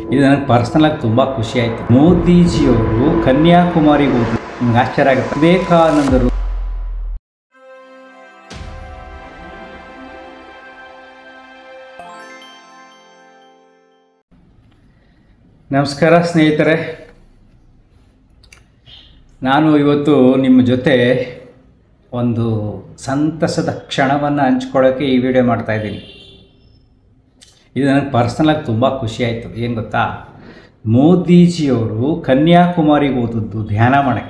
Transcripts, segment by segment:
ಇದು ನನಗೆ ಪರ್ಸ್ನಲಾಗಿ ತುಂಬ ಖುಷಿ ಆಯಿತು ಮೋದಿಜಿಯವರು ಕನ್ಯಾಕುಮಾರಿಗೆ ಹೋದ್ರು ನಿಮ್ಗೆ ಆಶ್ಚರ್ಯ ಆಗುತ್ತೆ ವಿವೇಕಾನಂದರು ನಮಸ್ಕಾರ ಸ್ನೇಹಿತರೆ ನಾನು ಇವತ್ತು ನಿಮ್ಮ ಜೊತೆ ಒಂದು ಸಂತಸದ ಕ್ಷಣವನ್ನು ಹಂಚ್ಕೊಳ್ಳೋಕ್ಕೆ ಈ ವಿಡಿಯೋ ಮಾಡ್ತಾ ಇದ್ದೀನಿ ಇದು ನನಗೆ ಪರ್ಸ್ನಲಾಗಿ ತುಂಬ ಖುಷಿ ಆಯಿತು ಏನು ಗೊತ್ತಾ ಮೋದಿಜಿಯವರು ಕನ್ಯಾಕುಮಾರಿಗೆ ಹೋದದ್ದು ಧ್ಯಾನ ಮಾಡೋಕ್ಕೆ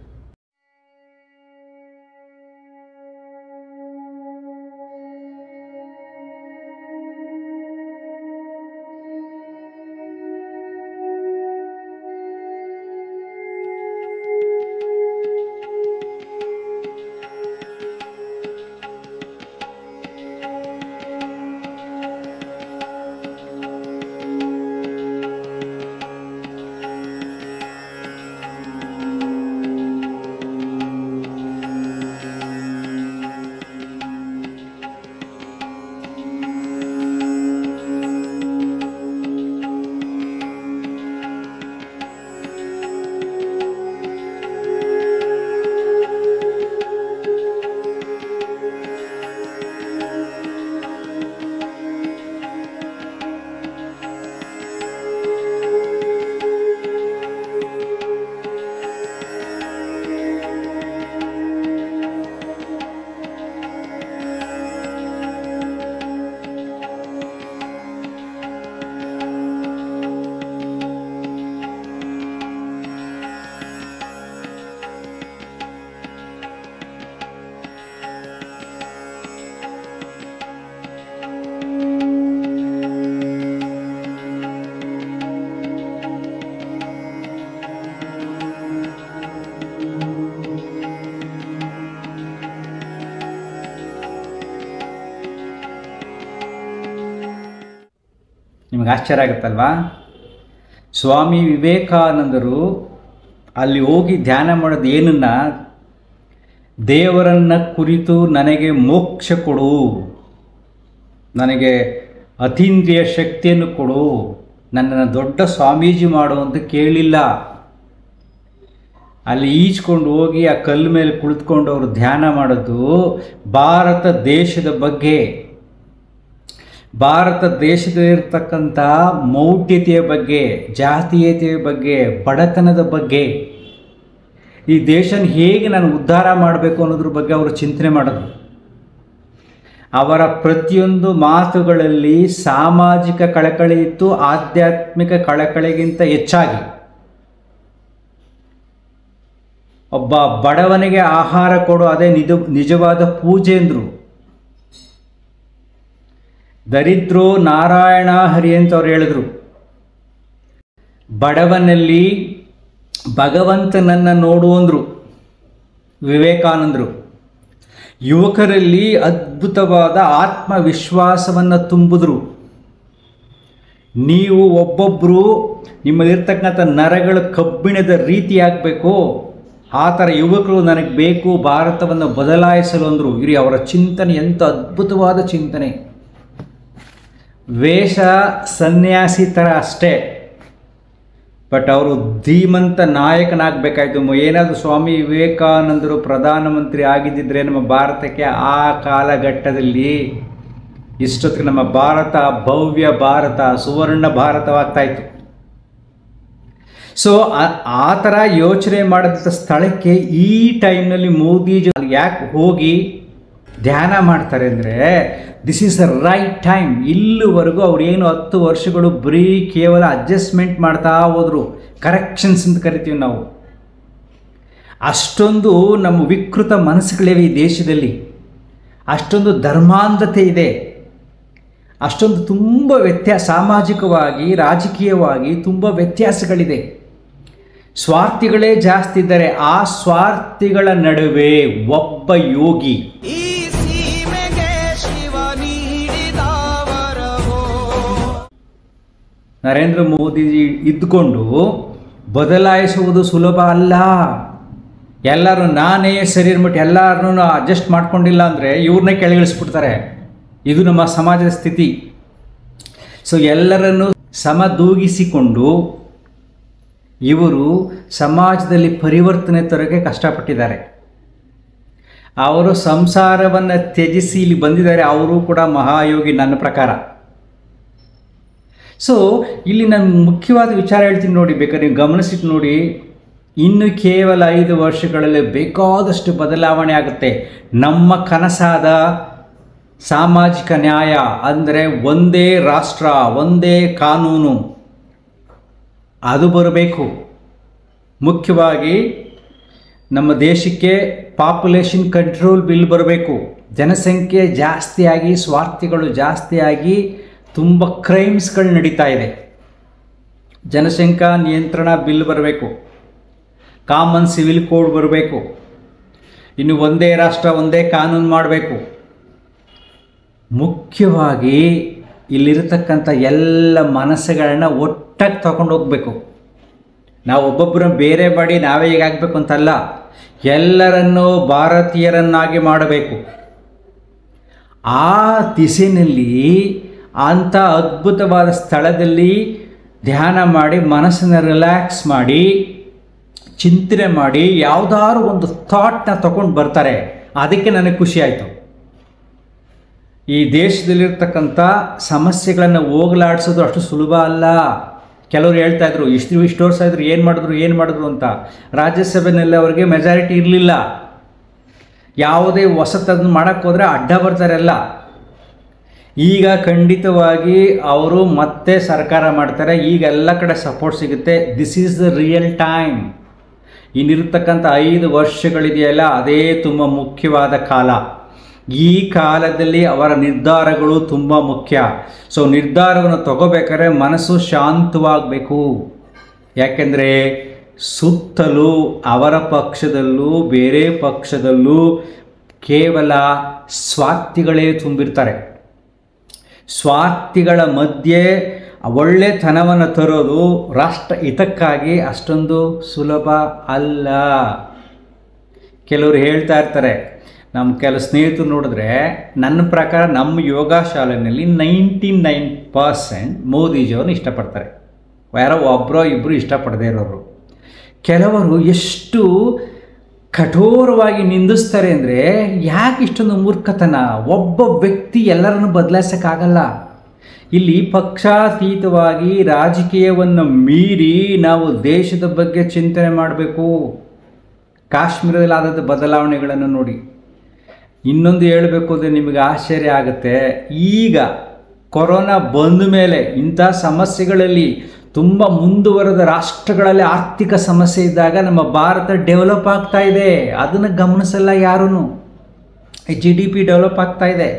ನಿಮಗೆ ಆಶ್ಚರ್ಯ ಆಗುತ್ತಲ್ವಾ ಸ್ವಾಮಿ ವಿವೇಕಾನಂದರು ಅಲ್ಲಿ ಹೋಗಿ ಧ್ಯಾನ ಮಾಡೋದು ಏನನ್ನ ದೇವರನ್ನು ಕುರಿತು ನನಗೆ ಮೋಕ್ಷ ಕೊಡು ನನಗೆ ಅತೀಂದ್ರಿಯ ಶಕ್ತಿಯನ್ನು ಕೊಡು ನನ್ನನ್ನು ದೊಡ್ಡ ಸ್ವಾಮೀಜಿ ಮಾಡು ಅಂತ ಕೇಳಿಲ್ಲ ಅಲ್ಲಿ ಈಜ್ಕೊಂಡು ಹೋಗಿ ಆ ಕಲ್ಲು ಮೇಲೆ ಕುಳಿತುಕೊಂಡು ಅವರು ಧ್ಯಾನ ಮಾಡೋದು ಭಾರತ ದೇಶದ ಬಗ್ಗೆ ಭಾರತ ದೇಶದಲ್ಲಿರ್ತಕ್ಕಂಥ ಮೌಢ್ಯತೆಯ ಬಗ್ಗೆ ಜಾತೀಯತೆಯ ಬಗ್ಗೆ ಬಡತನದ ಬಗ್ಗೆ ಈ ದೇಶನ ಹೇಗೆ ನಾನು ಉದ್ಧಾರ ಮಾಡಬೇಕು ಅನ್ನೋದ್ರ ಬಗ್ಗೆ ಅವರು ಚಿಂತನೆ ಮಾಡೋದು ಅವರ ಪ್ರತಿಯೊಂದು ಮಾತುಗಳಲ್ಲಿ ಸಾಮಾಜಿಕ ಕಳಕಳಿ ಇತ್ತು ಆಧ್ಯಾತ್ಮಿಕ ಕಳಕಳಿಗಿಂತ ಹೆಚ್ಚಾಗಿ ಒಬ್ಬ ಬಡವನಿಗೆ ಆಹಾರ ಕೊಡು ಅದೇ ನಿಜ ನಿಜವಾದ ಪೂಜೆ ಅಂದರು ದರಿದ್ರೋ ನಾರಾಯಣ ಹರಿ ಅಂತ ಅವ್ರು ಹೇಳಿದ್ರು ಬಡವನಲ್ಲಿ ಭಗವಂತನನ್ನು ನೋಡು ಅಂದರು ವಿವೇಕಾನಂದರು ಯುವಕರಲ್ಲಿ ಅದ್ಭುತವಾದ ಆತ್ಮವಿಶ್ವಾಸವನ್ನು ತುಂಬಿದ್ರು ನೀವು ಒಬ್ಬೊಬ್ಬರು ನಿಮ್ಮಲ್ಲಿರ್ತಕ್ಕಂಥ ನರಗಳು ಕಬ್ಬಿಣದ ರೀತಿ ಆಗಬೇಕು ಆ ಥರ ಯುವಕರು ನನಗೆ ಬೇಕು ಭಾರತವನ್ನು ಬದಲಾಯಿಸಲು ಅಂದರು ಇರಿ ಅವರ ಚಿಂತನೆ ಎಂಥ ಅದ್ಭುತವಾದ ಚಿಂತನೆ ವೇಷ ಸನ್ಯಾಸಿ ಥರ ಅಷ್ಟೇ ಬಟ್ ಅವರು ಧೀಮಂತ ನಾಯಕನಾಗಬೇಕಾಯ್ತು ಏನಾದರೂ ಸ್ವಾಮಿ ವಿವೇಕಾನಂದರು ಪ್ರಧಾನಮಂತ್ರಿ ಆಗಿದ್ದಿದ್ರೆ ನಮ್ಮ ಭಾರತಕ್ಕೆ ಆ ಕಾಲಘಟ್ಟದಲ್ಲಿ ಇಷ್ಟೊತ್ತಿಗೆ ನಮ್ಮ ಭಾರತ ಭವ್ಯ ಭಾರತ ಸುವರ್ಣ ಭಾರತವಾಗ್ತಾಯಿತ್ತು ಸೊ ಆ ಥರ ಯೋಚನೆ ಮಾಡಿದಂಥ ಸ್ಥಳಕ್ಕೆ ಈ ಟೈಮ್ನಲ್ಲಿ ಮೋದಿಜಿ ಯಾಕೆ ಹೋಗಿ ಧ್ಯಾನ ಮಾಡ್ತಾರೆ ಅಂದರೆ this is the right time ಇಲ್ಲಿವರೆಗೂ ಅವ್ರು ಏನು ಹತ್ತು ವರ್ಷಗಳು ಬರೀ ಕೇವಲ ಅಡ್ಜಸ್ಟ್ಮೆಂಟ್ ಮಾಡ್ತಾ ಹೋದರು ಕರೆಕ್ಷನ್ಸ್ ಅಂತ ಕರಿತೀವಿ ನಾವು ಅಷ್ಟೊಂದು ನಮ್ಮ ವಿಕೃತ ಮನಸ್ಸುಗಳಿವೆ ಈ ದೇಶದಲ್ಲಿ ಅಷ್ಟೊಂದು ಧರ್ಮಾಂಧತೆ ಇದೆ ಅಷ್ಟೊಂದು ತುಂಬ ವ್ಯತ್ಯಾಸ ಸಾಮಾಜಿಕವಾಗಿ ರಾಜಕೀಯವಾಗಿ ತುಂಬ ವ್ಯತ್ಯಾಸಗಳಿದೆ ಸ್ವಾರ್ಥಿಗಳೇ ಜಾಸ್ತಿ ಇದ್ದಾರೆ ಆ ಸ್ವಾರ್ಥಿಗಳ ನಡುವೆ ಒಬ್ಬ ಯೋಗಿ ಈ ಸೀಮೆಗೆ ಶಿವ ನೀಡಿದ ವರವೋ ನರೇಂದ್ರ ಮೋದಿಜಿ ಇದ್ದುಕೊಂಡು ಬದಲಾಯಿಸುವುದು ಸುಲಭ ಅಲ್ಲ ಎಲ್ಲರೂ ನಾನೇ ಸರಿ ಅಂದ್ಬಿಟ್ಟು ಎಲ್ಲರನ್ನೂ ಅಡ್ಜಸ್ಟ್ ಮಾಡ್ಕೊಂಡಿಲ್ಲ ಅಂದರೆ ಇವ್ರನ್ನೇ ಕೆಳಗಿಳಿಸ್ಬಿಡ್ತಾರೆ ಇದು ನಮ್ಮ ಸಮಾಜದ ಸ್ಥಿತಿ ಸೊ ಎಲ್ಲರನ್ನು ಸಮದೂಗಿಸಿಕೊಂಡು ಇವರು ಸಮಾಜದಲ್ಲಿ ಪರಿವರ್ತನೆ ತರೋಕ್ಕೆ ಕಷ್ಟಪಟ್ಟಿದ್ದಾರೆ ಅವರು ಸಂಸಾರವನ್ನು ತ್ಯಜಿಸಿ ಇಲ್ಲಿ ಬಂದಿದ್ದಾರೆ ಅವರು ಕೂಡ ಮಹಾಯೋಗಿ ನನ್ನ ಪ್ರಕಾರ ಸೊ ಇಲ್ಲಿ ನಾನು ಮುಖ್ಯವಾದ ವಿಚಾರ ಹೇಳ್ತೀನಿ ನೋಡಿ ಬೇಕಾದ್ರೆ ನೀವು ಗಮನಿಸಿಟ್ಟು ನೋಡಿ ಇನ್ನು ಕೇವಲ ಐದು ವರ್ಷಗಳಲ್ಲಿ ಬೇಕಾದಷ್ಟು ಬದಲಾವಣೆ ಆಗುತ್ತೆ ನಮ್ಮ ಕನಸಾದ ಸಾಮಾಜಿಕ ನ್ಯಾಯ ಅಂದರೆ ಒಂದೇ ರಾಷ್ಟ್ರ ಒಂದೇ ಕಾನೂನು ಅದು ಬರಬೇಕು ಮುಖ್ಯವಾಗಿ ನಮ್ಮ ದೇಶಕ್ಕೆ ಪಾಪ್ಯುಲೇಷನ್ ಕಂಟ್ರೋಲ್ ಬಿಲ್ ಬರಬೇಕು ಜನಸಂಖ್ಯೆ ಜಾಸ್ತಿಯಾಗಿ ಸ್ವಾರ್ಥಿಗಳು ಜಾಸ್ತಿಯಾಗಿ ತುಂಬ ಕ್ರೈಮ್ಸ್ಗಳು ನಡೀತಾ ಇದೆ ಜನಸಂಖ್ಯಾ ನಿಯಂತ್ರಣ ಬಿಲ್ ಬರಬೇಕು ಕಾಮನ್ ಸಿವಿಲ್ ಕೋಡ್ ಬರಬೇಕು ಇನ್ನು ಒಂದೇ ರಾಷ್ಟ್ರ ಒಂದೇ ಕಾನೂನು ಮಾಡಬೇಕು ಮುಖ್ಯವಾಗಿ ಇಲ್ಲಿರತಕ್ಕಂಥ ಎಲ್ಲ ಮನಸ್ಸುಗಳನ್ನ ಒಟ್ಟಾಗಿ ತಗೊಂಡು ಹೋಗಬೇಕು ನಾವು ಒಬ್ಬೊಬ್ಬರನ್ನ ಬೇರೆ ಮಾಡಿ ನಾವೇ ಹೀಗಾಗಬೇಕು ಅಂತಲ್ಲ ಎಲ್ಲರನ್ನೂ ಭಾರತೀಯರನ್ನಾಗಿ ಮಾಡಬೇಕು ಆ ದಿಸೆಯಲ್ಲಿ ಅಂಥ ಅದ್ಭುತವಾದ ಸ್ಥಳದಲ್ಲಿ ಧ್ಯಾನ ಮಾಡಿ ಮನಸ್ಸನ್ನು ರಿಲ್ಯಾಕ್ಸ್ ಮಾಡಿ ಚಿಂತನೆ ಮಾಡಿ ಯಾವುದಾದ್ರು ಒಂದು ಥಾಟ್ನ ತಗೊಂಡು ಬರ್ತಾರೆ ಅದಕ್ಕೆ ನನಗೆ ಖುಷಿ ಆಯಿತು ಈ ದೇಶದಲ್ಲಿರ್ತಕ್ಕಂಥ ಸಮಸ್ಯೆಗಳನ್ನು ಹೋಗಲಾಡಿಸೋದು ಅಷ್ಟು ಸುಲಭ ಅಲ್ಲ ಕೆಲವರು ಹೇಳ್ತಾ ಇದ್ರು ಇಷ್ಟು ಇಷ್ಟು ವರ್ಷ ಇದ್ರು ಏನು ಮಾಡಿದ್ರು ಏನು ಮಾಡಿದ್ರು ಅಂತ ರಾಜ್ಯಸಭೆಯಲ್ಲಿ ಅವರಿಗೆ ಮೆಜಾರಿಟಿ ಇರಲಿಲ್ಲ ಯಾವುದೇ ಹೊಸತನ್ನು ಮಾಡೋಕ್ಕೆ ಹೋದರೆ ಅಡ್ಡ ಬರ್ತಾರೆಲ್ಲ ಈಗ ಖಂಡಿತವಾಗಿ ಅವರು ಮತ್ತೆ ಸರ್ಕಾರ ಮಾಡ್ತಾರೆ ಈಗ ಎಲ್ಲ ಕಡೆ ಸಪೋರ್ಟ್ ಸಿಗುತ್ತೆ this is the real time ಇನ್ನಿರ್ತಕ್ಕಂಥ ಐದು ವರ್ಷಗಳಿದೆಯಲ್ಲ ಅದೇ ತುಂಬ ಮುಖ್ಯವಾದ ಕಾಲ ಈ ಕಾಲದಲ್ಲಿ ಅವರ ನಿರ್ಧಾರಗಳು ತುಂಬ ಮುಖ್ಯ ಸೊ ನಿರ್ಧಾರವನ್ನು ತಗೋಬೇಕಾದ್ರೆ ಮನಸ್ಸು ಶಾಂತವಾಗಬೇಕು ಯಾಕೆಂದರೆ ಸುತ್ತಲೂ ಅವರ ಪಕ್ಷದಲ್ಲೂ ಬೇರೆ ಪಕ್ಷದಲ್ಲೂ ಕೇವಲ ಸ್ವಾರ್ಥಿಗಳೇ ತುಂಬಿರ್ತಾರೆ ಸ್ವಾರ್ಥಿಗಳ ಮಧ್ಯೆ ಒಳ್ಳೆತನವನ್ನು ತರೋದು ರಾಷ್ಟ್ರ ಹಿತಕ್ಕಾಗಿ ಅಷ್ಟೊಂದು ಸುಲಭ ಅಲ್ಲ ಕೆಲವರು ಹೇಳ್ತಾ ಇರ್ತಾರೆ ನಮ್ಮ ಕೆಲವು ಸ್ನೇಹಿತರು ನೋಡಿದ್ರೆ ನನ್ನ ಪ್ರಕಾರ ನಮ್ಮ ಯೋಗ ಶಾಲೆಯಲ್ಲಿ ನೈಂಟಿ ನೈನ್ ಪರ್ಸೆಂಟ್ ಮೋದಿಜಿಯವ್ರನ್ನ ಇಷ್ಟಪಡ್ತಾರೆ ಯಾರೋ ಒಬ್ಬರೋ ಇಬ್ಬರು ಇಷ್ಟಪಡದೇ ಇರೋರು ಕೆಲವರು ಎಷ್ಟು ಕಠೋರವಾಗಿ ನಿಂದಿಸ್ತಾರೆ ಅಂದರೆ ಯಾಕೆ ಇಷ್ಟೊಂದು ಮೂರ್ಖತನ ಒಬ್ಬ ವ್ಯಕ್ತಿ ಎಲ್ಲರನ್ನು ಬದಲಾಯಿಸೋಕ್ಕಾಗಲ್ಲ ಇಲ್ಲಿ ಪಕ್ಷಾತೀತವಾಗಿ ರಾಜಕೀಯವನ್ನು ಮೀರಿ ನಾವು ದೇಶದ ಬಗ್ಗೆ ಚಿಂತನೆ ಮಾಡಬೇಕು ಕಾಶ್ಮೀರದಲ್ಲಿ ಆದದ್ದು ಬದಲಾವಣೆಗಳನ್ನು ನೋಡಿ ಇನ್ನೊಂದು ಹೇಳಬೇಕು ಅಂದರೆ ನಿಮಗೆ ಆಶ್ಚರ್ಯ ಆಗುತ್ತೆ ಈಗ ಕೊರೋನಾ ಬಂದ ಮೇಲೆ ಇಂಥ ಸಮಸ್ಯೆಗಳಲ್ಲಿ ತುಂಬ ಮುಂದುವರೆದ ರಾಷ್ಟ್ರಗಳಲ್ಲಿ ಆರ್ಥಿಕ ಸಮಸ್ಯೆ ಇದ್ದಾಗ ನಮ್ಮ ಭಾರತ ಡೆವಲಪ್ ಆಗ್ತಾ ಇದೆ ಅದನ್ನು ಗಮನಿಸಲ್ಲ ಯಾರೂ ಜಿ ಡಿ ಪಿ ಡೆವಲಪ್ ಆಗ್ತಾ ಇದೆ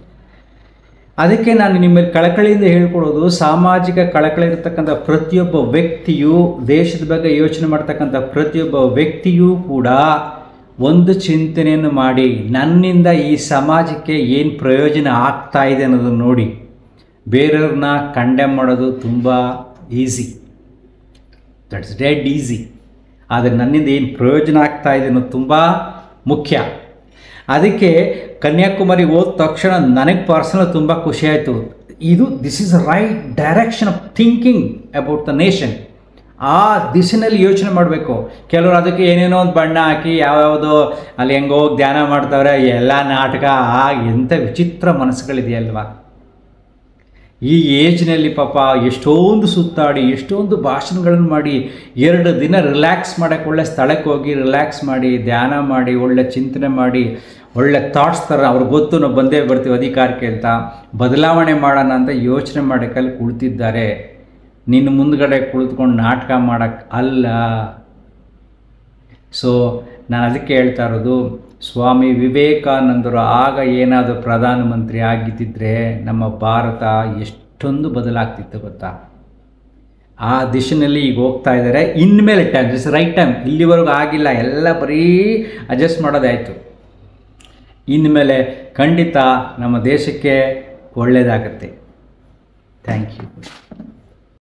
ಅದಕ್ಕೆ ನಾನು ನಿಮ್ಮಲ್ಲಿ ಕಳಕಳಿಯಿಂದ ಹೇಳ್ಕೊಡೋದು ಸಾಮಾಜಿಕ ಕಳಕಳಿ ಇರತಕ್ಕಂಥ ಪ್ರತಿಯೊಬ್ಬ ವ್ಯಕ್ತಿಯು ದೇಶದ ಬಗ್ಗೆ ಯೋಚನೆ ಮಾಡ್ತಕ್ಕಂಥ ಪ್ರತಿಯೊಬ್ಬ ವ್ಯಕ್ತಿಯೂ ಕೂಡ ಒಂದು ಚಿಂತನೆಯನ್ನು ಮಾಡಿ ನನ್ನಿಂದ ಈ ಸಮಾಜಕ್ಕೆ ಏನು ಪ್ರಯೋಜನ ಆಗ್ತಾ ಇದೆ ಅನ್ನೋದನ್ನು ನೋಡಿ ಬೇರೆಯವ್ರನ್ನ ಕಂಡೆಮ್ ಮಾಡೋದು ತುಂಬ ಈಸಿ ದಟ್ಸ್ ಡೆಡ್ ಈಸಿ ಆದರೆ ನನ್ನಿಂದ ಏನು ಪ್ರಯೋಜನ ಆಗ್ತಾ ಇದೆ ಅನ್ನೋದು ತುಂಬ ಮುಖ್ಯ ಅದಕ್ಕೆ ಕನ್ಯಾಕುಮಾರಿ ಹೋದ ತಕ್ಷಣ ನನಗೆ ಪರ್ಸನಲ್ ತುಂಬ ಖುಷಿ ಆಯಿತು ಇದು this is right direction of thinking about the nation ಆ ದಿಶೆನಲ್ಲಿ ಯೋಚನೆ ಮಾಡಬೇಕು ಕೆಲವರು ಅದಕ್ಕೆ ಏನೇನೋ ಒಂದು ಬಣ್ಣ ಹಾಕಿ ಯಾವ್ಯಾವುದೋ ಅಲ್ಲಿ ಹೆಂಗೋ ಧ್ಯಾನ ಮಾಡ್ತಾವ್ರೆ ಎಲ್ಲ ನಾಟಕ ಆ ಎಂಥ ವಿಚಿತ್ರ ಮನಸ್ಸುಗಳಿದೆಯಲ್ವಾ ಈ ಏಜ್ನಲ್ಲಿ ಪಾಪ ಎಷ್ಟೊಂದು ಸುತ್ತಾಡಿ ಎಷ್ಟೊಂದು ಭಾಷಣಗಳನ್ನು ಮಾಡಿ ಎರಡು ದಿನ ರಿಲ್ಯಾಕ್ಸ್ ಮಾಡೋಕ್ಕೆ ಒಳ್ಳೆ ಸ್ಥಳಕ್ಕೆ ಹೋಗಿ ರಿಲ್ಯಾಕ್ಸ್ ಮಾಡಿ ಧ್ಯಾನ ಮಾಡಿ ಒಳ್ಳೆ ಚಿಂತನೆ ಮಾಡಿ ಒಳ್ಳೆ ಥಾಟ್ಸ್ ಥರ ಅವ್ರಿಗೆ ಗೊತ್ತು ನಾವು ಬಂದೇ ಬರ್ತೀವಿ ಅಧಿಕಾರಕ್ಕೆ ಅಂತ ಬದಲಾವಣೆ ಮಾಡೋಣ ಅಂತ ಯೋಚನೆ ಮಾಡೋಕ್ಕಲ್ಲಿ ಕುಳಿತಿದ್ದಾರೆ ನಿನ್ನ ಮುಂದ್ಗಡೆ ಕುಳಿತುಕೊಂಡು ನಾಟಕ ಮಾಡೋಕ್ಕೆ ಅಲ್ಲ ಸೊ ನಾನು ಅದಕ್ಕೆ ಹೇಳ್ತಾ ಇರೋದು ಸ್ವಾಮಿ ವಿವೇಕಾನಂದರು ಆಗ ಏನಾದರೂ ಪ್ರಧಾನಮಂತ್ರಿ ಆಗಿದ್ದಿದ್ರೆ ನಮ್ಮ ಭಾರತ ಎಷ್ಟೊಂದು ಬದಲಾಗ್ತಿತ್ತು ಗೊತ್ತಾ ಆ ದಿಶೆಯಲ್ಲಿ ಈಗ ಹೋಗ್ತಾ ಇದ್ದಾರೆ ಇನ್ಮೇಲೆ ಟೈಮ್ ದಿಸ್ ರೈಟ್ ಟೈಮ್ ಇಲ್ಲಿವರೆಗೂ ಆಗಿಲ್ಲ ಎಲ್ಲ ಬರೀ ಅಡ್ಜಸ್ಟ್ ಮಾಡೋದಾಯಿತು ಇನ್ಮೇಲೆ ಖಂಡಿತ ನಮ್ಮ ದೇಶಕ್ಕೆ ಒಳ್ಳೆಯದಾಗತ್ತೆ ಥ್ಯಾಂಕ್ ಯು